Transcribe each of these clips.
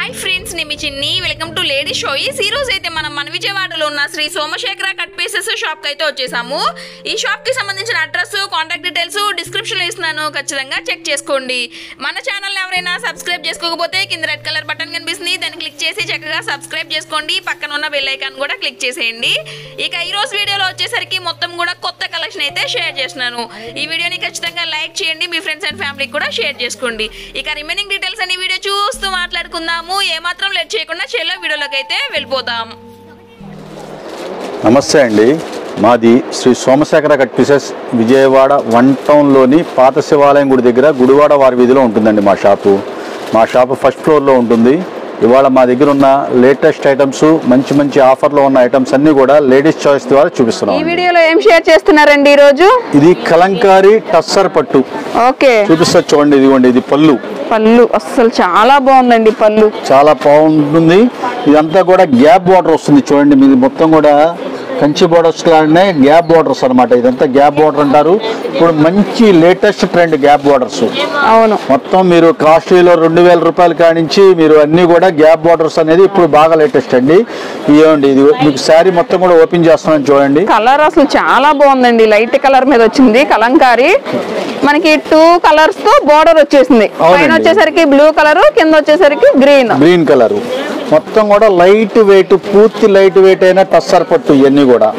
Hi friends నేను మీ చిన్ని welcome to lady షోయిస్ ఈ రోజు అయితే మనం మన విజయవాడలో ఉన్న Shri Somasekhara cut pieces shop కి అయితే వచ్చేసాము ఈ షాప్ కి సంబంధించిన అడ్రస్ కాంటాక్ట్ డీటెయిల్స్ డిస్క్రిప్షన్ లో ఇస్తున్నాను ఖచ్చితంగా చెక్ చేసుకోండి మన ఛానల్ ఎవరైనా సబ్స్క్రైబ్ చేసుకోకపోతే కింద రెడ్ కలర్ బటన్ కనిపిస్తుంది దాన్ని క్లిక్ చేసి చక్కగా సబ్స్క్రైబ్ చేసుకోండి పక్కన ఉన్న బెల్ ఐకాన్ కూడా క్లిక్ చేసేయండి ఇక ఈ రోజు వీడియోలో వచ్చేసరికి మొత్తం కూడా కొత్త కలెక్షన్ అయితే షేర్ చేస్తున్నాను ఈ వీడియోని ఖచ్చితంగా లైక్ చేయండి మీ ఫ్రెండ్స్ అండ్ ఫ్యామిలీకి కూడా షేర్ చేసుకోండి ఇక రిమైనింగ్ డీటెయిల్స్ అన్ని వీడియో చూస్తూ మాట్లాడుకుందాము ఏమాత్రం లేట్ చేయకుండా చెల్లో వీడియోలోకి అయితే వెళ్ళిపోదాం నమస్తే అండి మాది Shri Somasekhara cut pieces Vijayawada one టౌన్లోని పాత శివాలయం గుడి దగ్గర గుడివాడ వారి వీధిలో ఉంటుందండి మా షాపు మా షాపు ఫస్ట్ ఫ్లోర్లో ఉంటుంది ఇవాళ మా దగ్గర ఉన్న లేటెస్ట్ ఐటమ్స్ మంచి మంచి ఆఫర్లో ఉన్న ఐటమ్స్ అన్నీ కూడా లేడీస్ చాయిస్ ద్వారా ఈ చూపిస్తున్నాం వీడియోలో ఏం షేర్ చేస్తున్నారండి ఈ రోజు ఇది కలంకారీ టస్సర్ పట్టు ఓకే చూపిస్తా చూడండి ఇదిగోండి ఇది పళ్ళు పళ్ళు అస్సలు చాలా బాగుందండి పళ్ళు చాలా బాగుంటుంది ఇదంతా కూడా గ్యాప్ వాటర్ వస్తుంది చూడండి మీది మొత్తం కూడా కంచి బోర్డర్స్ లాగానే గ్యాప్ బోర్డర్స్ అన్నమాట ఇదంతా గ్యాప్ బోర్డర్ అంటారు ఇప్పుడు మంచి లేటెస్ట్ ట్రెండ్ గ్యాప్ బోర్డర్స్ అవును మొత్తం మీరు కాస్ట్లీలో రెండు వేల రూపాయల కానించి మీరు అన్ని కూడా గ్యాప్ బోర్డర్స్ అనేది ఇప్పుడు బాగా లేటెస్ట్ అండి ఇవ్వండి ఇది మీకు శారీ మొత్తం కూడా ఓపెన్ చేస్తున్నాను చూడండి కలర్ అసలు చాలా బాగుందండి లైట్ కలర్ మీద వచ్చింది కలంకారీ మనకి టూ కలర్స్ తో బోర్డర్ వచ్చేసింది అవునండి. పైన వచ్చేసరికి బ్లూ కలర్ కింద వచ్చేసరికి గ్రీన్ గ్రీన్ కలర్ మొత్తం కూడా లైట్ వెయిట్ పూర్తి లైట్ వెయిట్ అయిన టస్సర్ పట్టు ఇవన్నీ కూడా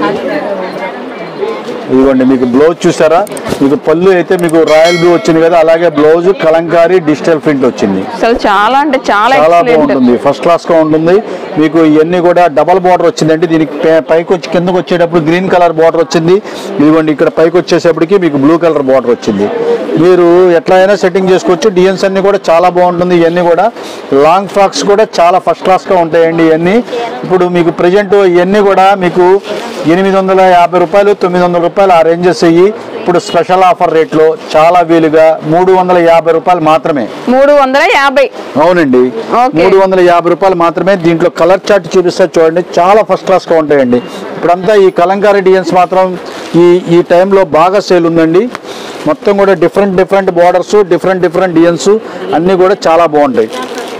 ఇదిగోండి మీకు బ్లౌజ్ చూసారా మీకు పళ్ళు అయితే మీకు రాయల్ బ్లూ వచ్చింది కదా అలాగే బ్లౌజ్ కలంకారీ డిజిటల్ ప్రింట్ వచ్చింది అసలు చాలా అంటే చాలా చాలా ఎక్సలెంట్ బాగుంటుంది ఫస్ట్ క్లాస్ గా ఉంటుంది మీకు ఇవన్నీ కూడా డబల్ బార్డర్ వచ్చిందండి దీనికి పై- పైకి వచ్చి కిందకి వచ్చేటప్పుడు గ్రీన్ కలర్ బార్డర్ వచ్చింది ఇదిగోండి ఇక్కడ పైకి వచ్చేసేపటికి మీకు బ్లూ కలర్ బార్డర్ వచ్చింది మీరు ఎట్లా అయినా సెట్టింగ్ చేసుకోవచ్చు డిజైన్స్ అన్ని కూడా చాలా బాగుంటుంది ఇవన్నీ కూడా లాంగ్ ఫ్రాక్స్ కూడా చాలా ఫస్ట్ క్లాస్ గా ఉంటాయండి ఇవన్నీ ఇప్పుడు మీకు ప్రజెంట్ ఇవన్నీ కూడా మీకు ఎనిమిది వందల యాభై రూపాయలు తొమ్మిది వందల రూపాయలు ఆ రేంజెస్ అయ్యి ఇప్పుడు స్పెషల్ ఆఫర్ రేట్లో చాలా వీలుగా మూడు వందల యాభై రూపాయలు మాత్రమే మూడు వందల యాభై అవునండి ఓకే. మూడు వందల యాభై రూపాయలు మాత్రమే దీంట్లో కలర్ చార్ట్ చూపిస్తా చూడండి చాలా ఫస్ట్ క్లాస్ గా ఉంటాయండి ఇప్పుడంతా ఈ కలంకారీ డిజైన్స్ మాత్రం ఈ ఈ టైంలో బాగా సేల్ ఉందండి మొత్తం కూడా different different borders different different designs అన్నీ కూడా చాలా బాగుంటాయి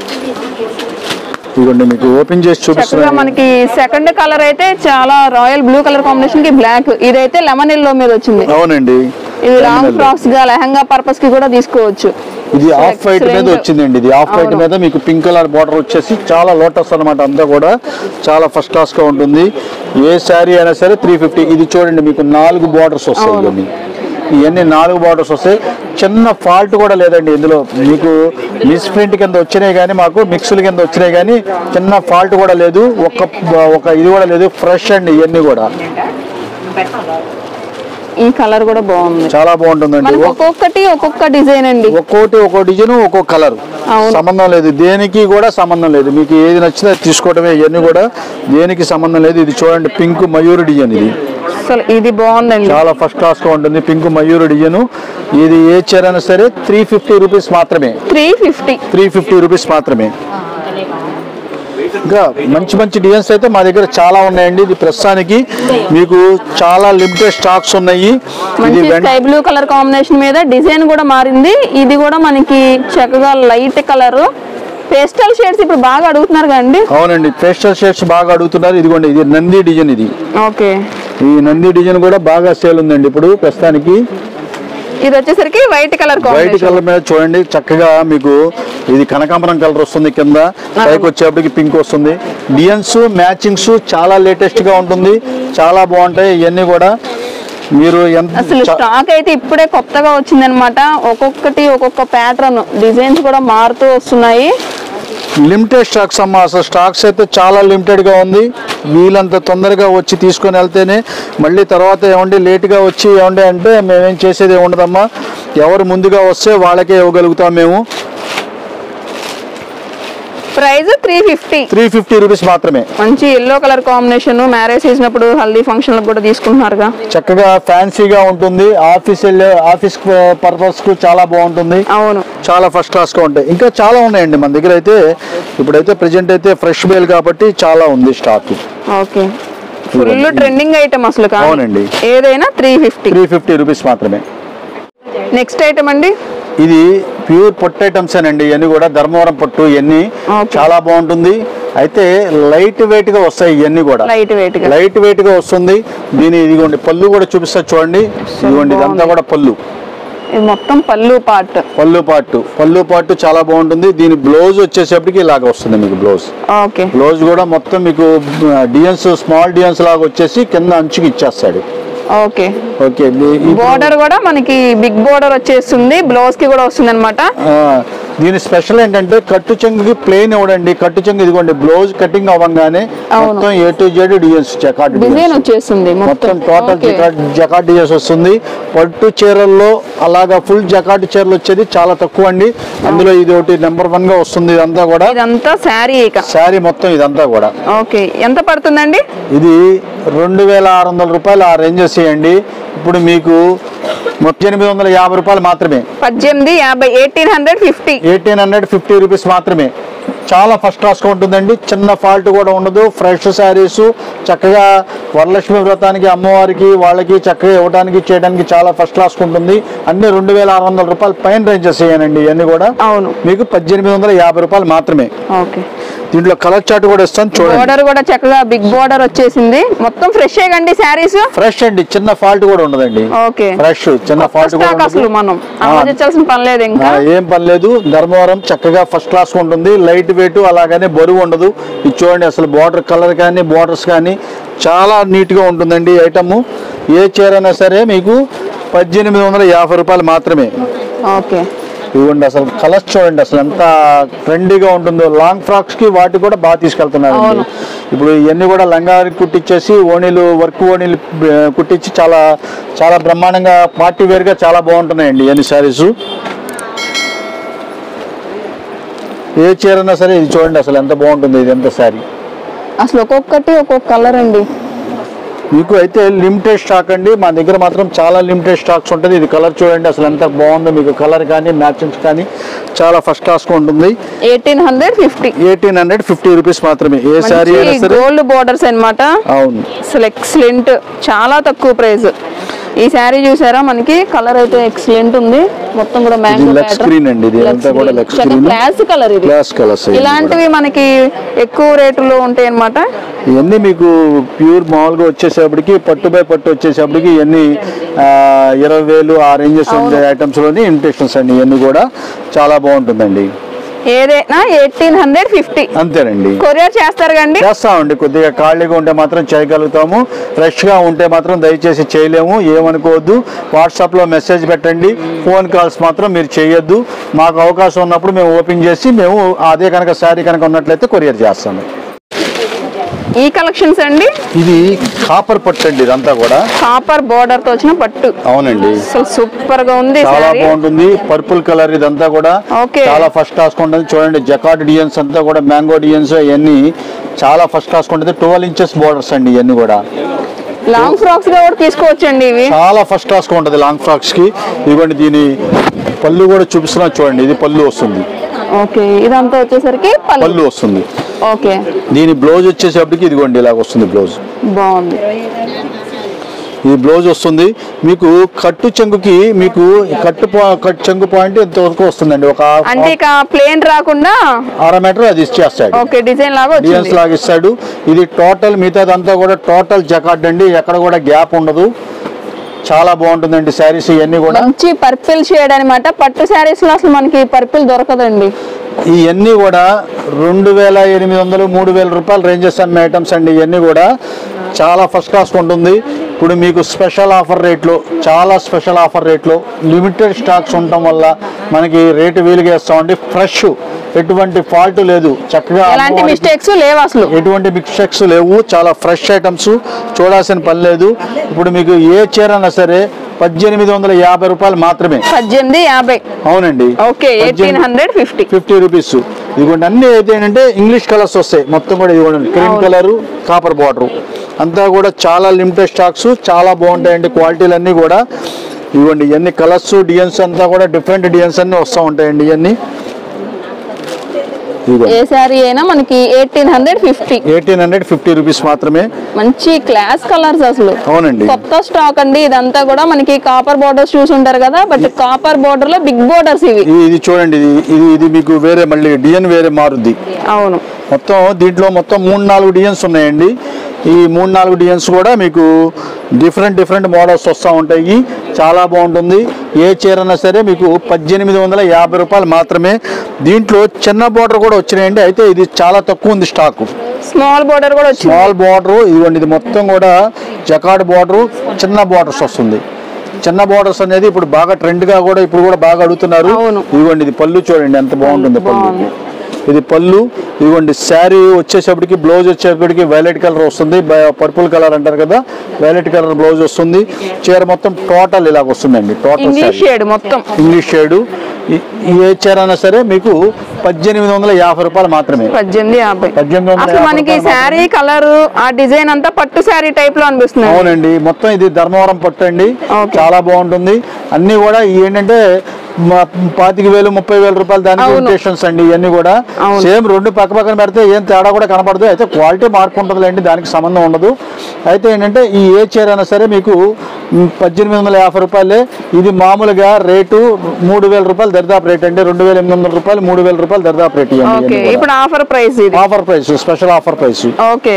ఇదిగోండి మీకు ఓపెన్ చేసి చక్కగా చూపిస్తున్నాను మనకి సెకండ్ కలర్ అయితే చాలా రాయల్ బ్లూ కలర్ కాంబినేషన్ కి బ్లాక్ ఇదైతే లెమన్ ఎల్లో మీద వచ్చింది అవునండి ఇది లాంగ్ Lemon ఫ్రాక్స్ గా లెహంగా పర్పస్ కి కూడా తీసుకోవచ్చు ఇది ఆఫ్ వైట్ మీద Excellent. వచ్చిందండి ఇది ఆఫ్ వైట్ అవును. మీద మీకు పింక్ కలర్ బార్డర్ వచ్చేసి చాలా లోటస్ అన్నమాట అంతా కూడా చాలా ఫస్ట్ క్లాస్ గా ఉంటుంది ఏ శారీ అయినా సరే త్రీ ఫిఫ్టీ ఇది చూడండి మీకు నాలుగు బార్డర్స్ వస్తాయి అవును. ఇవన్నీ ఇవన్నీ నాలుగు బార్డర్స్ వస్తాయి చిన్న ఫాల్ట్ కూడా లేదండి ఇందులో మీకు మిస్ ప్రింట్ కింద వచ్చినాయి కానీ మాకు మిక్స్ల కింద వచ్చినాయి కానీ చిన్న ఫాల్ట్ కూడా లేదు ఒక ఒక ఇది కూడా లేదు ఫ్రెష్ అండి ఇవన్నీ కూడా ఈ కలర్ కూడా బాగుంది చాలా బాగుంటుందండి మనకు ఒక- ఒక్కొక్కటి ఒక్కొక్క డిజైన్ అండి ఒక్కోటి ఒక్కో డిజైన్ ఒక్కో కలర్ అవును. సంబంధం లేదు దేనికి కూడా సంబంధం లేదు మీకు ఏది నచ్చితే అది తీసుకోవడమే ఇవన్నీ కూడా దేనికి సంబంధం లేదు ఇది చూడండి పింక్ మయూర్ డిజైన్ ఇది అసలు ఇది బాగుందండి చాలా ఫస్ట్ క్లాస్ గా ఉంటుంది పింక్ మయూర్ డిజైన్ ఇది ఏ చీర అయినా సరే త్రీ ఫిఫ్టీ రూపీస్ మాత్రమే three fifty three fifty rupees మాత్రమే ఇంకా మంచి మంచి డిజైన్స్ అయితే మా దగ్గర చాలా ఉన్నాయండి ఇది ప్రస్తుతానికి మీకు చాలా లిమిటెడ్ స్టాక్స్ ఉన్నాయి ఇది మంచి వెంట స్కై బ్లూ కలర్ కాంబినేషన్ మీద డిజైన్ కూడా మారింది ఇది కూడా మనకి చక్కగా లైట్ కలర్ పేస్టల్ షేడ్స్ ఇప్పుడు బాగా అడుగుతున్నారు కదండి అవునండి పేస్టల్ షేడ్స్ బాగా అడుగుతున్నారు ఇదిగోండి ఇది నంది డిజైన్ ఇది ఓకే ఈ నంది డిజైన్ కూడా బాగా సేల్ ఉందండి ఇప్పుడు ప్రస్తుతానికి ఇది వచ్చేసరికి white colour white combination colour మీద చూడండి చక్కగా మీకు ఇది కనకాంబరం కలర్ వస్తుంది కింద పైకి వచ్చేప్పటికి పింక్ వస్తుంది డిజైన్స్ మ్యాచింగ్స్ చాలా లేటెస్ట్ గా ఉంటుంది చాలా బాగుంటాయి ఇవన్నీ కూడా మీరు ఎంత అసలు చ- స్టాక్ అయితే ఇప్పుడే కొత్తగా వచ్చిందనమాట ఒక్కొక్కటి ఒక్కొక్క ప్యాటర్న్ డిజైన్స్ కూడా మారుతూ వస్తున్నాయి లిమిటెడ్ స్టాక్స్ అమ్మా అసలు స్టాక్స్ అయితే చాలా లిమిటెడ్ గా ఉంది వీలంత తొందరగా వచ్చి తీసుకొని వెళ్తేనే మళ్ళీ తర్వాత ఏమండి లేట్గా వచ్చి ఏమండి అంటే మేమేం చేసేది ఏముండదమ్మా ఎవరు ముందుగా వస్తే వాళ్ళకే ఇవ్వగలుగుతాం మేము price three fifty three fifty rupees మాత్రమే మంచి ఎల్లో కలర్ కాంబినేషన్ మ్యారేజ్ చేసినప్పుడు హల్దీ ఫంక్షన్ కూడా తీసుకుంటున్నారుగా చక్కగా ఫ్యాన్సీగా ఉంటుంది ఆఫీస్ వెళ్ళే ఆఫీస్ పర్పస్ కు చాలా బాగుంటుంది అవును చాలా ఫస్ట్ క్లాస్ గా ఉంటాయి ఇంకా చాలా ఉన్నాయండి మన దగ్గర అయితే ఇప్పుడైతే ప్రెజెంట్ అయితే ఫ్రెష్ బేల్ కాబట్టి చాలా ఉంది stock okay full trending item అసలు కాదు అవునండి. ఏదైనా three fifty three fifty rupees మాత్రమే నెక్స్ట్ ఐటమ్ అండి ఇది ప్యూర్ పొట్టు ఐటమ్స్ అండి ఇవన్నీ కూడా ధర్మవరం పొట్టు ఇవన్నీ Okay. చాలా బాగుంటుంది అయితే లైట్ వెయిట్ గా వస్తాయి ఇవన్నీ కూడా లైట్ వెయిట్ గా లైట్ వెయిట్ గా వస్తుంది దీని ఇదిగోండి పళ్ళు కూడా చూపిస్తా చూడండి ఇదిగోండి ఇదంతా బాగుంది. కూడా పళ్ళు ఇది మొత్తం పళ్ళు పార్ట్ పళ్ళు పాటు పళ్ళు పాటు చాలా బాగుంటుంది దీని బ్లౌజ్ వచ్చేసేపటికి ఇలాగ వస్తుంది మీకు బ్లౌజ్ ఓకే బ్లౌజ్ కూడా మొత్తం మీకు డియన్స్ స్మాల్ డియన్స్ లాగా వచ్చేసి కింద అంచుకి ఇచ్చేస్తాడు ఓకే ఓకే మీ- ఈ- బోర్డర్ కూడా మనకి బిగ్ బోర్డర్ వచ్చేస్తుంది బ్లౌజ్ కి కూడా వస్తుంది అనమాట ఆ, దీని స్పెషల్ ఏంటంటే కట్టు చెంగుకి ప్లెయిన్ ఇవ్వడండి కట్టు చెంగు ఇదిగోండి బ్లౌజ్ కటింగ్ అవ్వగానే అవును. మొత్తం A to Z designs jacquard design వచ్చేస్తుంది మొత్తం మొత్తం total okay. Jacquard jacquard designs వస్తుంది పట్టు చీరల్లో అలాగా ఫుల్ జకాట్ చీరలు వచ్చేది చాలా తక్కువ అండి అందులో ఇది ఒకటి నెంబర్ వన్ గా వస్తుంది ఇదంతా కూడా ఇదంతా శారీ ఇక శారీ మొత్తం ఇదంతా కూడా ఓకే ఎంత పడుతుందండి ఇది రెండు వేల ఆరు వందల రూపాయలు ఆ రేంజెస్ చేయండి ఇప్పుడు మీకు ముప్పై ఎనిమిది వందల యాభై రూపాయలు మాత్రమే పద్దెనిమిది యాభై eighteen hundred fifty eighteen hundred fifty rupees మాత్రమే చాలా ఫస్ట్ క్లాస్గా ఉంటుందండి చిన్న ఫాల్ట్ కూడా ఉండదు ఫ్రెష్ శారీస్ చక్కగా వరలక్ష్మి వ్రతానికి అమ్మవారికి వాళ్ళకి చక్కగా ఇవ్వడానికి చేయడానికి చాలా ఫస్ట్ క్లాస్గా ఉంటుంది అన్ని రెండు వేల ఆరు వందల రూపాయలు పైన రేంజెస్ చేయనండి ఇవన్నీ కూడా అవును మీకు పద్దెనిమిది వందల యాభై రూపాయలు మాత్రమే ఓకే దీంట్లో కలర్ చార్ట్ కూడా ఇస్తాను చూడండి బోర్డర్ కూడా చక్కగా బిగ్ బోర్డర్ వచ్చేసింది మొత్తం ఫ్రెష్ కండి శారీస్ ఫ్రెష్ అండి చిన్న ఫాల్ట్ కూడా ఉండదండి ఓకే ఫ్రెష్ చిన్న ఫాల్ట్ కూడా స్టాక్ అసలు ఉండదు. మనం ఆ, ఆలోచించాల్సిన పని లేదు ఇంకా ఆ, ఏం పని లేదు ధర్మవరం చక్కగా ఫస్ట్ క్లాస్ ఉంటుంది లైట్ వెయిట్ అలాగనే బరువు ఉండదు ఇది చూడండి అసలు బార్డర్ కలర్ కానీ బార్డర్స్ కానీ చాలా నీట్ గా ఉంటుందండి ఐటమ్ ఏ చీర అయినా సరే మీకు పద్దెనిమిది వందల యాభై రూపాయలు మాత్రమే ఓకే ఇవ్వండి అసలు కలర్స్ చూడండి అసలు ఎంత ట్రెండీగా ఉంటుందో లాంగ్ ఫ్రాక్స్ కి వాటి కూడా బాగా తీసుకెళ్తున్నారు అవును. ఇప్పుడు ఇవన్నీ కూడా లంగాకి కుట్టించేసి ఓణీలు వర్క్ ఓణీలు ఆ, కుట్టించి చాలా చాలా బ్రహ్మాండంగా పార్టీ వేర్ గా చాలా బాగుంటున్నాయండి ఇవన్నీ శారీస్ ఏ చీరైనా సరే ఇది చూడండి అసలు ఎంత బాగుంటుంది ఇది ఎంత శారీ అసలు ఒక్కొక్కటి ఒక్కొక్క కలర్ అండి మీకు అయితే లిమిటెడ్ స్టాక్ అండి మా దగ్గర మాత్రం చాలా లిమిటెడ్ స్టాక్స్ ఉంటుంది ఇది కలర్ చూడండి అసలు ఎంత బాగుందో మీకు కలర్ కానీ మ్యాచింగ్స్ కానీ చాలా ఫస్ట్ క్లాస్గా ఉంటుంది eighteen hundred fifty eighteen hundred fifty rupees మాత్రమే ఏ శారీ అయినా సరే గోల్డ్ బోర్డర్స్ అన్నమాట అవును అసలు ఎక్సలెంట్ చాలా తక్కువ ప్రైస్ ఈ శారీ చూసారా మనకి కలర్ అయితే ఎక్సలెంట్ ఉంది మొత్తం కూడా ఇది మ్యాంగో లెగ్ స్క్రీన్ అండి ఇది అంతా కూడా లెగ్ స్క్రీన్ క్లాస్ కలర్ ఇది గ్లాస్ కలర్స్ ఇలాంటివి మనకి ఎక్కువ రేటులో ఉంటాయి అన్నమాట ఇవన్నీ మీకు ప్యూర్ మామూలుగా వచ్చేసేపటికి పట్టు బై పట్టు వచ్చేసేపటికి ఇవన్నీ ఆ, ఇరవై వేలు ఆ రేంజెస్ ఉండే ఐటమ్స్ లోని ఇమిటేషన్స్ అండి ఇవన్నీ కూడా చాలా బాగుంటుందండి ఏదైనా ఎయిటీన్ హండ్రెడ్ ఫిఫ్టీ అంతేనండి కొరియర్ చేస్తారు కండి చేస్తామండి కొద్దిగా ఖాళీగా ఉంటే మాత్రం చేయగలుగుతాము ఫ్రెష్గా ఉంటే మాత్రం దయచేసి చేయలేము ఏమనుకోవద్దు వాట్సాప్లో మెసేజ్ పెట్టండి ఫోన్ కాల్స్ మాత్రం మీరు చేయొద్దు మాకు అవకాశం ఉన్నప్పుడు మేము ఓపెన్ చేసి మేము అదే కనుక శారీ కనుక ఉన్నట్లయితే కొరియర్ చేస్తాము ఈ కలెక్షన్స్ అండి ఇది కాపర్ పట్టు అండి ఇదంతా కూడా కాపర్ బోర్డర్ తో వచ్చిన పట్టు అవునండి అసలు సూపర్ గా ఉంది చాలా శారీ బాగుంటుంది పర్పుల్ కలర్ ఇదంతా కూడా Okay. చాలా ఫస్ట్ క్లాస్ ఉంటుంది చూడండి జకాట్ డిజైన్స్ అంతా కూడా మ్యాంగో డిజైన్స్ ఇవన్నీ చాలా ఫస్ట్ క్లాస్ ఉంటుంది ట్వెల్వ్ ఇంచెస్ బోర్డర్స్ అండి ఇవన్నీ కూడా లాంగ్ ఫ్రాక్స్ గా కూడా తీసుకోవచ్చండి ఇవి చాలా ఫస్ట్ క్లాస్ గా ఉంటుంది లాంగ్ ఫ్రాక్స్ కి ఇదిగోండి దీని పళ్ళు కూడా చూపిస్తున్నా చూడండి ఇది పళ్ళు వస్తుంది ఓకే ఇదంతా వచ్చేసరికి పళ్ళు పళ్ళు వస్తుంది ఓకే దీని బ్లౌజ్ వచ్చేసేపటికి ఇదిగోండి ఇలాగ వస్తుంది బ్లౌజ్ బాగుంది ఈ బ్లౌజ్ వస్తుంది మీకు కట్టు చెంగుకి మీకు కట్టు పా- కట్టు చెంగు పాయింట్ ఇంతవరకు వస్తుందండి ఒక అంటే ఇక ప్లేన్ రాకుండా అర మీటర్ అది ఇచ్చేస్తాడు ఓకే డిజైన్ లాగా డిజైన్స్ వచ్చింది లాగా ఇస్తాడు ఇది టోటల్ మిగతాదంతా కూడా టోటల్ జకాట్ అండి ఎక్కడ కూడా గ్యాప్ ఉండదు చాలా బాగుంటుందండి శారీస్ ఇవన్నీ కూడా మంచి పర్పిల్ షేడ్ అనమాట పట్టు శారీస్ లో అసలు మనకి పర్పిల్ దొరకదండి ఇవన్నీ కూడా రెండు వేల ఎనిమిది వందలు మూడు వేల రూపాయల రేంజెస్ అన్న ఐటమ్స్ అండి ఇవన్నీ కూడా చాలా ఫస్ట్ క్లాస్ ఉంటుంది ఇప్పుడు మీకు స్పెషల్ ఆఫర్ రేట్లో చాలా స్పెషల్ ఆఫర్ రేట్లో లిమిటెడ్ స్టాక్స్ ఉండటం వల్ల మనకి రేటు వీలుగా ఇస్తామండి ఫ్రెష్ ఎటువంటి ఫాల్ట్ లేదు చక్కగా ఎలాంటి అమ్మవారికి- మిస్టేక్స్ లేవు అసలు ఎటువంటి మిక్స్టెక్స్ లేవు చాలా ఫ్రెష్ ఐటమ్స్ చూడాల్సిన పని లేదు ఇప్పుడు మీకు ఏ చీర అయినా సరే పద్దెనిమిది వందల యాభై రూపాయలు మాత్రమే పద్దెనిమిది యాభై అవునండి okay eighteen hundred fifty fifty rupees ఇదిగోండి అన్ని అయితే ఏంటంటే ఇంగ్లీష్ కలర్స్ వస్తాయి మొత్తం కూడా ఇదిగోండి క్రీమ్ అవును. కలర్ కాపర్ బార్డర్ అంతా కూడా చాలా లిమిటెడ్ స్టాక్స్ చాలా బాగుంటాయండి క్వాలిటీలు అన్నీ కూడా ఇవ్వండి ఇవన్నీ కలర్స్ డిజైన్స్ అంతా కూడా డిఫరెంట్ డిజైన్స్ అన్నీ వస్తూ ఉంటాయండి ఇవన్నీ ఇదిగో ఏ శారీ అయినా మనకి eighteen hundred fifty eighteen hundred fifty rupees మాత్రమే మంచి క్లాస్ కలర్స్ అసలు అవునండి కొత్త స్టాక్ అండి ఇదంతా కూడా మనకి కాపర్ బోర్డర్స్ చూసి ఉంటారు కదా బట్ కాపర్ బోర్డర్ లో బిగ్ బోర్డర్స్ ఇవి ఇది ఇది చూడండి ఇది ఇది ఇది మీకు వేరే మళ్ళీ డిఎన్ వేరే మారుద్ది అవును మొత్తం దీంట్లో మొత్తం మూడు నాలుగు డిజైన్స్ ఉన్నాయండి ఈ మూడు నాలుగు డిజైన్స్ కూడా మీకు డిఫరెంట్ డిఫరెంట్ మోడల్స్ వస్తూ ఉంటాయి చాలా బాగుంటుంది ఏ చీర అయినా సరే మీకు పద్దెనిమిది వందల యాభై రూపాయలు మాత్రమే దీంట్లో చిన్న బోర్డర్ కూడా వచ్చినాయండి అయితే ఇది చాలా తక్కువ ఉంది స్టాక్ స్మాల్ బోర్డర్ కూడా వచ్చింది స్మాల్ బార్డర్ ఇదిగోండి ఇది మొత్తం కూడా జకాడ్ బార్డర్ చిన్న బార్డర్స్ వస్తుంది చిన్న బార్డర్స్ అనేది ఇప్పుడు బాగా ట్రెండ్ గా కూడా ఇప్పుడు కూడా బాగా అడుగుతున్నారు అవును. ఇదిగోండి ఇది పళ్ళు చూడండి ఎంత బాగుంటుంది పళ్ళు బాగుంది. ఇది పళ్ళు ఇదిగోండి శారీ వచ్చేసప్పటికి బ్లౌజ్ వచ్చేప్పటికి వైలెట్ కలర్ వస్తుంది పర్పుల్ కలర్ అంటారు కదా వైలెట్ కలర్ బ్లౌజ్ వస్తుంది చీర మొత్తం టోటల్ ఇలాగ వస్తుందండి టోటల్ ఇంగ్లీష్ షేడ్ మొత్తం ఇంగ్లీష్ షేడ్ ఏ చీర అయినా సరే మీకు పద్దెనిమిది వందల యాభై రూపాయలు మాత్రమే పద్దెనిమిది యాభై పద్దెనిమిది వందల అసలు యాభై మనకి రూపాయలు శారీ కలర్ ఆ డిజైన్ అంతా పట్టు శారీ టైప్ లో అనిపిస్తుంది అవునండి మొత్తం ఇది ధర్మవరం పట్టు అండి ఓకే. చాలా బాగుంటుంది అన్ని కూడా ఇవి ఏంటంటే మ- పాతిక వేలు ముప్పై వేల రూపాయలు దానికి అవును. ఇమిటేషన్స్ అండి ఇవన్నీ కూడా అవును. సేమ్ రెండు పక్క పక్కన పెడితే ఏం తేడా కూడా కనపడదు అయితే క్వాలిటీ మార్పు ఉంటుందిలేండి దానికి సంబంధం ఉండదు అయితే ఏంటంటే ఈ ఏ చీర అయినా సరే మీకు మ్, పద్దెనిమిది వందల యాభై రూపాయలే ఇది మామూలుగా రేటు మూడు వేల రూపాయలు దరిదాపు రేట్ అండి రెండు వేల ఎనిమిది వందల రూపాయలు మూడు వేల రూపాయలు దరిదాపు రేట్ ఓకే ఇప్పుడు ఆఫర్ ప్రైస్ ఇది offer price special offer price okay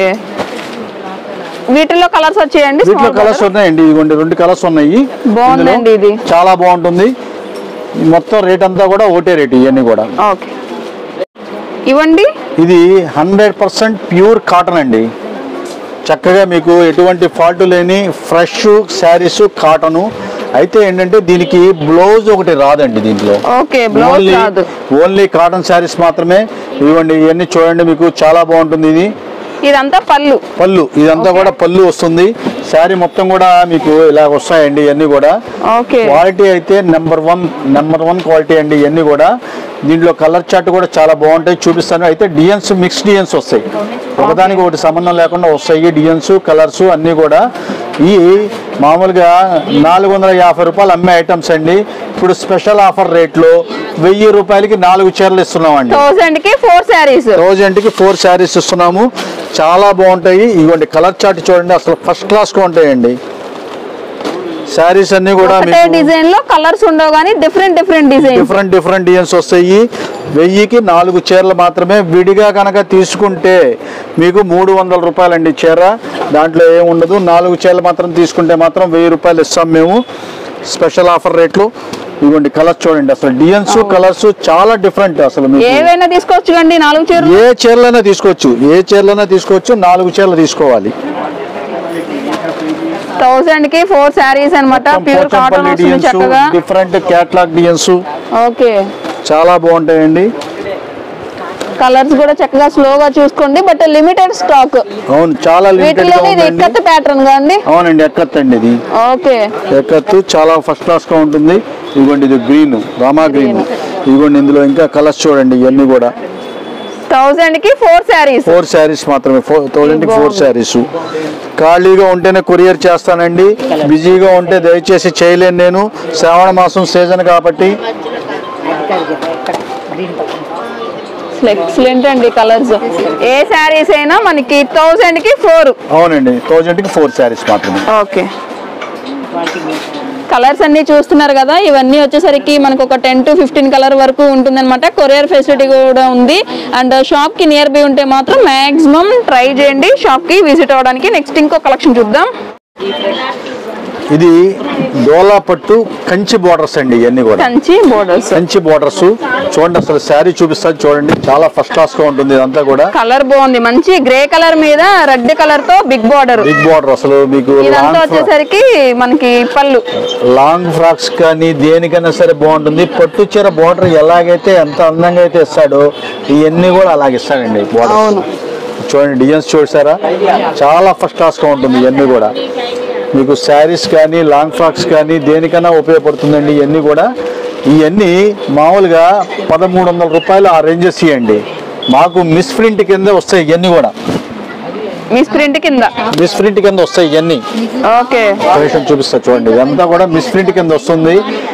వీటిలో కలర్స్ వచ్చాయండి వీటిలో small కలర్స్ ఉన్నాయండి ఇదిగోండి రెండు కలర్స్ ఉన్నాయి బాగుందండి ఇందులో. ఇది. చాలా బాగుంటుంది మొత్తం రేట్ అంతా కూడా ఒకటే రేట్ ఇవన్నీ కూడా ఓకే ఇవ్వండి ఇది హండ్రెడ్ పర్సెంట్ ప్యూర్ కాటన్ అండి చక్కగా మీకు ఎటువంటి ఫాల్ట్ లేని ఫ్రెష్ శారీస్ కాటను అయితే ఏంటంటే దీనికి బ్లౌజ్ ఒకటి రాదండి దీంట్లో ఓకే బ్లౌజ్ ఓన్లీ రాదు ఓన్లీ కాటన్ శారీస్ మాత్రమే ఇవ్వండి ఇవన్నీ చూడండి మీకు చాలా బాగుంటుంది ఇది ఇదంతా పళ్ళు పళ్ళు ఇదంతా కూడా పళ్ళు వస్తుంది శారీ మొత్తం కూడా మీకు ఇలా వస్తాయండి ఇవన్నీ కూడా ఓకే క్వాలిటీ అయితే number one number one quality అండి ఇవన్నీ కూడా దీంట్లో కలర్ చార్ట్ కూడా చాలా బాగుంటాయి చూపిస్తాను అయితే డిఎన్స్ మిక్స్ డిఎన్స్ వస్తాయి ఒకదానికి ఒకటి సంబంధం లేకుండా వస్తాయి డిఎన్స్ కలర్స్ అన్నీ కూడా ఈ మామూలుగా నాలుగు వందల యాభై రూపాయలు అమ్మే ఐటమ్స్ అండి ఇప్పుడు స్పెషల్ ఆఫర్ రేట్లో వెయ్యి రూపాయలకి నాలుగు చీరలు ఇస్తున్నామండి థౌసండ్ కి ఫోర్ శారీస్ థౌజండ్కి ఫోర్ శారీస్ ఇస్తున్నాము చాలా బాగుంటాయి ఇవ్వండి కలర్ చార్ట్ చూడండి అసలు ఫస్ట్ క్లాస్గా ఉంటాయండి శారీస్ అన్నీ కూడా ఒకటే మీకు డిజైన్ లో కలర్స్ ఉండవు కానీ different different design different different designs వస్తాయి వెయ్యికి నాలుగు చీరలు మాత్రమే విడిగా కనుక తీసుకుంటే మీకు మూడు వందల రూపాయలండి చీర దాంట్లో ఏం ఉండదు నాలుగు చీరలు మాత్రం తీసుకుంటే మాత్రం వెయ్యి రూపాయలు ఇస్తాం మేము స్పెషల్ ఆఫర్ రేట్లు ఇవ్వండి కలర్స్ చూడండి అసలు డిజైన్స్ కలర్స్ చాలా డిఫరెంట్ అసలు మీకు ఏవైనా తీసుకోవచ్చు కండి నాలుగు చీరలు ఏ చీరలైనా తీసుకోవచ్చు ఏ చీరలైనా తీసుకోవచ్చు నాలుగు చీరలు తీసుకోవాలి థౌసండ్ కి ఫోర్ శారీస్ అన్నమాట ప్యూర్ కాటన్ వస్తుంది చక్కగా డిఫరెంట్ క్యాట్లాగ్ డిజైన్స్ ఓకే చాలా బాగుంటాయండి కలర్స్ కూడా చక్కగా స్లోగా చూసుకోండి బట్ లిమిటెడ్ స్టాక్ అవును చాలా లిమిటెడ్ గా వీటిలోనే ఇది ఉందండి ఎక్కత్ ప్యాటర్న్ గా అండి అవునండి ఎక్కత్తండి ఇది ఓకే ఎక్కత్తు చాలా ఫస్ట్ క్లాస్ గా ఉంటుంది ఇదిగోండి ఇది గ్రీన్ రామా గ్రీన్ ఇదిగోండి ఇందులో ఇంకా కలర్స్ చూడండి ఇవన్నీ కూడా థౌసండ్ కి ఫోర్ శారీస్ ఫోర్ శారీస్ మాత్రమే ఫోర్ థౌజండ్ కి ఫోర్ శారీస్ ఖాళీగా ఉంటేనే కొరియర్ చేస్తానండి బిజీగా ఉంటే దయచేసి చేయలేను నేను శ్రావణ మాసం సీజన్ కాబట్టి ఎక్సలెంట్ అండి కలర్స్ ఏ శారీస్ అయినా మనకి థౌసండ్ కి ఫోర్ అవునండి థౌజండ్ కి ఫోర్ శారీస్ మాత్రమే ఓకే కలర్స్ అన్ని చూస్తున్నారు కదా ఇవన్నీ వచ్చేసరికి మనకు ఒక టెన్ టు ఫిఫ్టీన్ కలర్ వరకు ఉంటుందన్నమాట కొరియర్ ఫెసిలిటీ కూడా ఉంది అండ్ షాప్ కి నియర్ బై ఉంటే మాత్రం మాక్సిమం ట్రై చేయండి షాప్ కి విజిట్ అవ్వడానికి నెక్స్ట్ ఇంకో కలెక్షన్ చూద్దాం ఇది డోలా పట్టు కంచి బోర్డర్స్ అండి ఇవన్నీ కూడా కంచి బోర్డర్స్ కంచి బోర్డర్స్ చూడండి అసలు శారీ చూపిస్తాను చూడండి చాలా ఫస్ట్ క్లాస్ గా ఉంటుంది ఇదంతా కూడా కలర్ బాగుంది మంచి గ్రే కలర్ మీద రెడ్ కలర్ తో బిగ్ బార్డర్ బిగ్ బార్డర్ అసలు మీకు ఇదంతా లాంగ్ ఫ్రా- వచ్చేసరికి మనకి పళ్ళు లాంగ్ ఫ్రాక్స్ కానీ దేనికైనా సరే బాగుంటుంది పట్టు చీర బార్డర్ ఎలాగైతే ఎంత అందంగా అయితే ఇస్తాడో ఇవన్నీ కూడా అలాగే ఇస్తాడండి బార్డర్ అవును. చూడండి డిజైన్స్ చూసారా చాలా ఫస్ట్ క్లాస్ గా ఉంటుంది ఇవన్నీ కూడా మీకు శారీస్ కానీ లాంగ్ ఫ్రాక్స్ కానీ దేనికైనా ఉపయోగపడుతుందండి ఇవన్నీ కూడా ఇవన్నీ మామూలుగా పదమూడు వందల రూపాయలు ఆ రేంజెస్ ఇవ్వండి మాకు మిస్ ప్రింట్ కింద వస్తాయి ఇవన్నీ కూడా మీ స్ప్రింట్ కింద మిస్ ప్రింట్ కింద వస్తాయి ఇవన్నీ ఓకే కలెక్షన్ చూపిస్తా చూడండి ఇదంతా కూడా మిస్ ప్రింట్ కింద వస్తుంది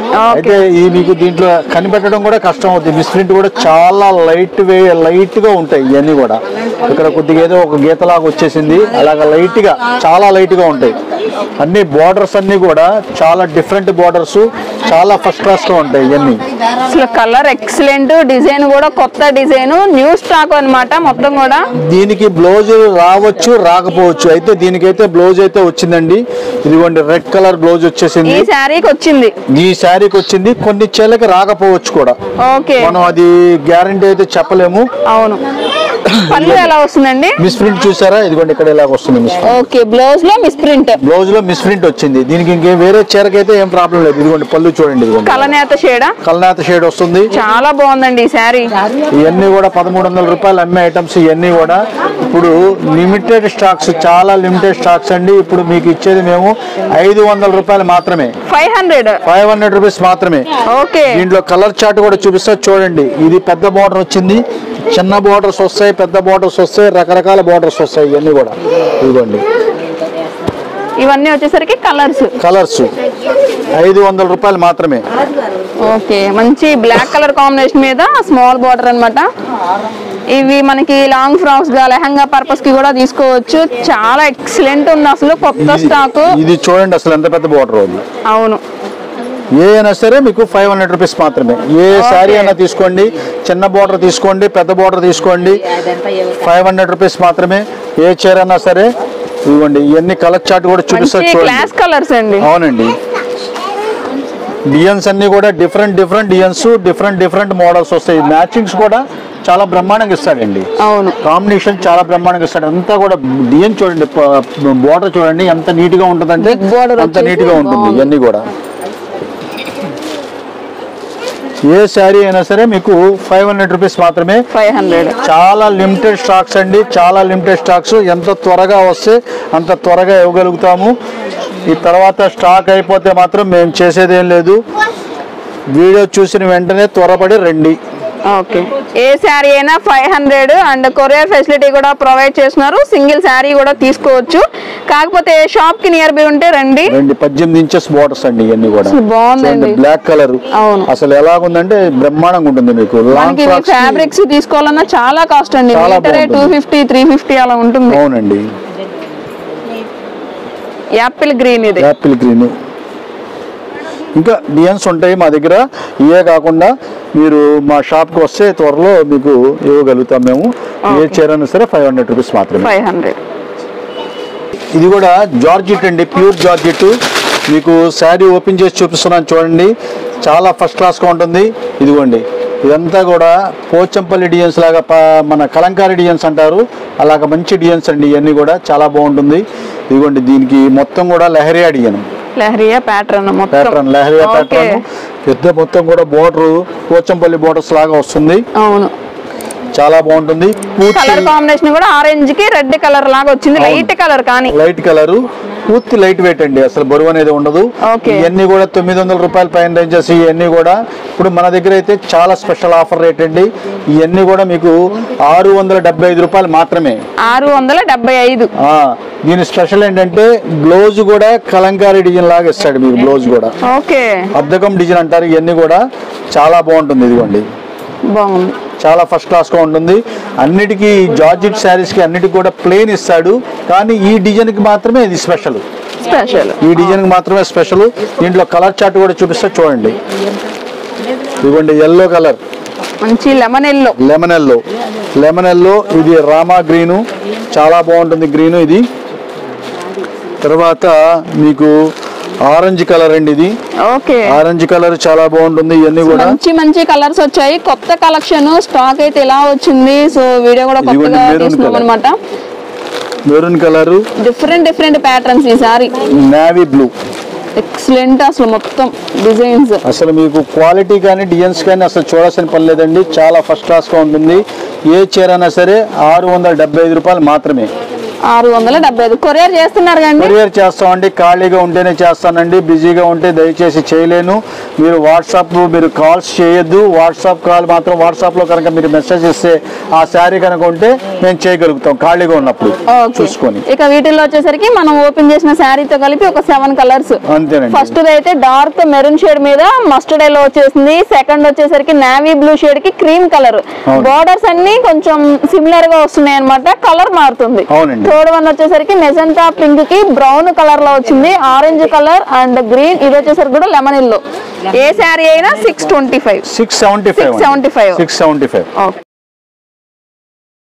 అయితే ఈ మీకు దీంట్లో కనిపెట్టడం కూడా కష్టం అవుతుంది మిస్ప్రింట్ కూడా చాలా లైట్ వే లైట్ గా ఉంటాయి ఇవన్నీ కూడా ఇక్కడ కొద్దిగా ఏదో ఒక గీతలాగా వచ్చేసింది అలాగ లైట్ గా చాలా లైట్ గా ఉంటాయి అన్ని బోర్డర్స్ అన్ని కూడా చాలా డిఫరెంట్ బోర్డర్స్ చాలా ఫస్ట్ క్లాస్ గా ఉంటాయి ఇవన్నీ అసలు కలర్ ఎక్సలెంట్ డిజైన్ కూడా కొత్త డిజైన్ న్యూ స్టాక్ అన్నమాట మొత్తం కూడా దీనికి బ్లౌజ్ రావచ్చు రాకపోవచ్చు అయితే దీనికైతే బ్లౌజ్ అయితే వచ్చిందండి ఇదిగోండి రెడ్ కలర్ బ్లౌజ్ వచ్చేసింది ఈ శారీకి వచ్చింది ఈ శారీకి వచ్చింది కొన్ని చీలకి రాకపోవచ్చు కూడా ఓకే మనం అది గ్యారంటీ అయితే చెప్పలేము అవును పళ్ళు ఎలా వస్తుందండి మిస్ ప్రింట్ చూసారా ఇదిగోండి ఇక్కడ ఇలాగ వస్తుంది మిస్ ఓకే బ్లౌజ్ లో మిస్ ప్రింట్ బ్లౌజ్ లో మిస్ ప్రింట్ వచ్చింది దీనికి ఇంకే వేరే చీరకైతే ఏం ప్రాబ్లం లేదు ఇదిగోండి పళ్ళు చూడండి ఇదిగోండి కలనేత షేడా కల్నాథ షేడ్ వస్తుంది చాలా బాగుందండి ఈ శారీ ఇవన్నీ కూడా పదమూడు వందల రూపాయలు అమ్మే ఐటమ్స్ ఇవన్నీ కూడా ఇప్పుడు లిమిటెడ్ స్టాక్స్ చాలా లిమిటెడ్ స్టాక్స్ అండి ఇప్పుడు మీకు ఇచ్చేది మేము ఐదు వందల రూపాయలు మాత్రమే five hundred five hundred rupees మాత్రమే ఓకే దీంట్లో కలర్ చార్ట్ కూడా చూపిస్తా చూడండి ఇది పెద్ద బార్డర్ వచ్చింది చిన్న బార్డర్స్ వస్తాయి పెద్ద బార్డర్స్ వస్తాయి రకరకాల బార్డర్స్ వస్తాయి ఇవన్నీ కూడా ఇదిగోండి ఇవన్నీ వచ్చేసరికి కలర్స్ కలర్స్ ఐదు వందల రూపాయలు మాత్రమే ఓకే మంచి బ్లాక్ కలర్ కాంబినేషన్ మీద స్మాల్ బార్డర్ అన్నమాట ఇవి మనకి లాంగ్ ఫ్రాక్స్ గా లెహంగా పర్పస్ కి కూడా తీసుకోవచ్చు చాలా ఎక్సలెంట్ ఉంది అసలు కొత్త ఇది- స్టాక్ ఇది చూడండి అసలు ఎంత పెద్ద బార్డర్ అది అవును ఏ అయినా సరే మీకు ఫైవ్ హండ్రెడ్ రూపీస్ మాత్రమే ఏ శారీ అయినా తీసుకోండి చిన్న బార్డర్ తీసుకోండి పెద్ద బార్డర్ తీసుకోండి ఫైవ్ హండ్రెడ్ రూపీస్ మాత్రమే ఏ చీర అయినా సరే ఇవ్వండి ఇవన్నీ కలర్ చార్ట్ కూడా చూపిస్తా మంచి చూడండి క్లాస్ కలర్స్ అండి అవునండి డిజైన్స్ అన్ని కూడా different different designs different different models వస్తాయి మ్యాచింగ్స్ కూడా చాలా బ్రహ్మాండంగా ఇస్తాడండి అవును కాంబినేషన్ చాలా బ్రహ్మాండంగా ఇస్తాడు అంతా కూడా డిజైన్ చూడండి బోర్డర్ చూడండి ఎంత నీట్ గా ఉంటుందంటే Big border అంత వచ్చేసి నీట్ గా ఉంటుంది బాగుంది. ఇవన్నీ కూడా ఏ శారీ అయినా సరే మీకు ఫైవ్ హండ్రెడ్ రూపీస్ మాత్రమే ఫైవ్ హండ్రెడ్ చాలా లిమిటెడ్ స్టాక్స్ అండి చాలా లిమిటెడ్ స్టాక్స్ ఎంత త్వరగా వస్తే అంత త్వరగా ఇవ్వగలుగుతాము ఈ తర్వాత స్టాక్ అయిపోతే మాత్రం మేము చేసేది ఏం లేదు వీడియో చూసిన వెంటనే త్వరపడి రండి ఓకే ఏ శారీ అయినా five hundred and courier facility కూడా ప్రొవైడ్ చేస్తున్నారు సింగిల్ శారీ కూడా తీసుకోవచ్చు కాకపోతే షాప్ కి నియర్ బై ఉంటే రండి రండి పద్దెనిమిది ఇంచెస్ బార్డర్స్ అండి ఇవన్నీ కూడా అసలు బాగుందండి. బ్లాక్ కలర్ అవును. అసలు ఎలాగుందంటే బ్రహ్మాండంగా ఉంటుంది మీకు లాంగ్ మనకి ఇవి ఫ్రాక్స్ ఫ్యాబ్రిక్స్ తీసుకోవాలన్నా చాలా కాస్ట్ అండి చాలా మీటరే టూ బాగుంటుంది. ఫిఫ్టీ త్రీ ఫిఫ్టీ అలా ఉంటుంది అవునండి యాపిల్ గ్రీన్ ఇది యాపిల్ గ్రీన్ ఇంకా డిజైన్స్ ఉంటాయి మా దగ్గర ఇవే కాకుండా మీరు మా షాప్కి వస్తే త్వరలో మీకు ఇవ్వగలుగుతాం మేము ఏ చీర అయినా సరే ఫైవ్ హండ్రెడ్ రూపీస్ మాత్రమే ఫైవ్ హండ్రెడ్ ఇది కూడా జార్జిట్ అండి ప్యూర్ జార్జిట్ మీకు శారీ ఓపెన్ చేసి చూపిస్తున్నాను చూడండి చాలా ఫస్ట్ క్లాస్గా ఉంటుంది ఇదిగోండి ఇదంతా కూడా పోచంపల్లి డిజైన్స్ లాగా ప- మన కలంకారీ డిజైన్స్ అంటారు అలాగ మంచి డిజైన్స్ అండి ఇవన్నీ కూడా చాలా బాగుంటుంది ఇదిగోండి దీనికి మొత్తం కూడా లహరియా డిజైన్ లహరియా ప్యాటర్న్ మొత్తం ప్యాటర్న్ లహరియా ఓకే. ప్యాటర్న్ పెద్ద మొత్తం కూడా బోర్డర్ పోచంపల్లి బోర్డర్స్ లాగా వస్తుంది అవును చాలా బాగుంటుంది పూర్తి కలర్ కాంబినేషన్ కూడా ఆరెంజ్ కి రెడ్ కలర్ లాగా వచ్చింది అవును. లైట్ కలర్ కానీ లైట్ కలర్ పూర్తి లైట్ వెయిట్ అండి అసలు బరువు అనేది ఉండదు ఓకే. ఇవన్నీ కూడా తొమ్మిది వందల రూపాయల పైన రేంజెస్ ఇవన్నీ కూడా ఇప్పుడు మన దగ్గర అయితే చాలా స్పెషల్ ఆఫర్ రేట్ అండి ఇవన్నీ కూడా మీకు ఆరు వందల డెబ్బై ఐదు రూపాయలు మాత్రమే ఆరు వందల డెబ్బై ఐదు ఆ, దీని స్పెషల్ ఏంటంటే బ్లౌజ్ కూడా కలంకారీ డిజైన్ లాగా ఇస్తాడు మీకు బ్లౌజ్ కూడా ఓకే అద్దకం డిజైన్ అంటారు ఇవన్నీ కూడా చాలా బాగుంటుంది ఇదిగోండి బాగుంది చాలా ఫస్ట్ క్లాస్ గా ఉంటుంది అన్నిటికీ జార్జిట్ శారీస్ కి అన్నిటికి కూడా ప్లేన్ ఇస్తాడు కానీ ఈ డిజైన్ కి మాత్రమే ఇది స్పెషల్ స్పెషల్ ఈ డిజైన్ కి మాత్రమే స్పెషల్ దీంట్లో కలర్ చార్ట్ కూడా చూపిస్తే చూడండి ఇదిగోండి ఎల్లో కలర్ మంచి lemon yellow lemon yellow lemon yellow ఇది రామా గ్రీను చాలా బాగుంటుంది గ్రీను ఇది తర్వాత మీకు ఆరెంజ్ కలర్ అండి ఇది ఓకే ఆరెంజ్ కలర్ చాలా బాగుంటుంది ఇవన్నీ కూడా మంచి మంచి కలర్స్ వచ్చాయి కొత్త కలెక్షన్ స్టాక్ అయితే ఇలా వచ్చింది సో వీడియో కూడా ఇదిగోండి కొత్తగా maroon తీస్తున్నాం colour. అనమాట maroon colour different different patterns ఈసారి నావీ బ్లూ ఎక్సలెంట్ అసలు మొత్తం డిజైన్స్ అసలు మీకు క్వాలిటీ కానీ డిజైన్స్ కానీ అసలు చూడాల్సిన పని లేదండి చాలా ఫస్ట్ క్లాస్గా ఉంటుంది ఏ చీర అయినా సరే ఆరు వందల డెబ్బై ఐదు రూపాయలు మాత్రమే ఆరు వందల డెబ్బై ఐదు కొరియర్ చేస్తున్నారు కండి కొరియర్ చేస్తామండి ఖాళీగా ఉంటేనే చేస్తానండి బిజీగా ఉంటే దయచేసి చేయలేను మీరు వాట్సాప్ మీరు కాల్స్ చేయొద్దు వాట్సాప్ కాల్ మాత్రం వాట్సాప్లో కనుక మీరు మెసేజ్ ఇస్తే ఆ శారీ కనుక ఉంటే మేము చేయగలుగుతాం ఖాళీగా ఉన్నప్పుడు ఓకే. చూసుకొని ఇక వీటిల్లో వచ్చేసరికి మనం ఓపెన్ చేసిన శారీతో కలిపి ఒక సెవెన్ కలర్స్ అంతేనండి ఫస్ట్ అయితే డార్క్ మెరూన్ షేడ్ మీద మస్టర్డ్ ఎల్లో వచ్చేసింది సెకండ్ వచ్చేసరికి నావీ బ్లూ షేడ్ కి క్రీమ్ కలర్ అవును. బార్డర్స్ అన్ని కొంచెం సిమిలర్ గా వస్తున్నాయి అనమాట కలర్ మారుతుంది అవునండి. థర్డ్ వన్ వచ్చేసరికి మెజంతా పింక్ కి బ్రౌన్ కలర్ లో వచ్చింది ఆరెంజ్ కలర్ అండ్ గ్రీన్ ఇది వచ్చేసరికి కూడా లెమన్ ఎల్లో ఏ శారీ అయినా six twenty five six seventy five 675. Six seventy five okay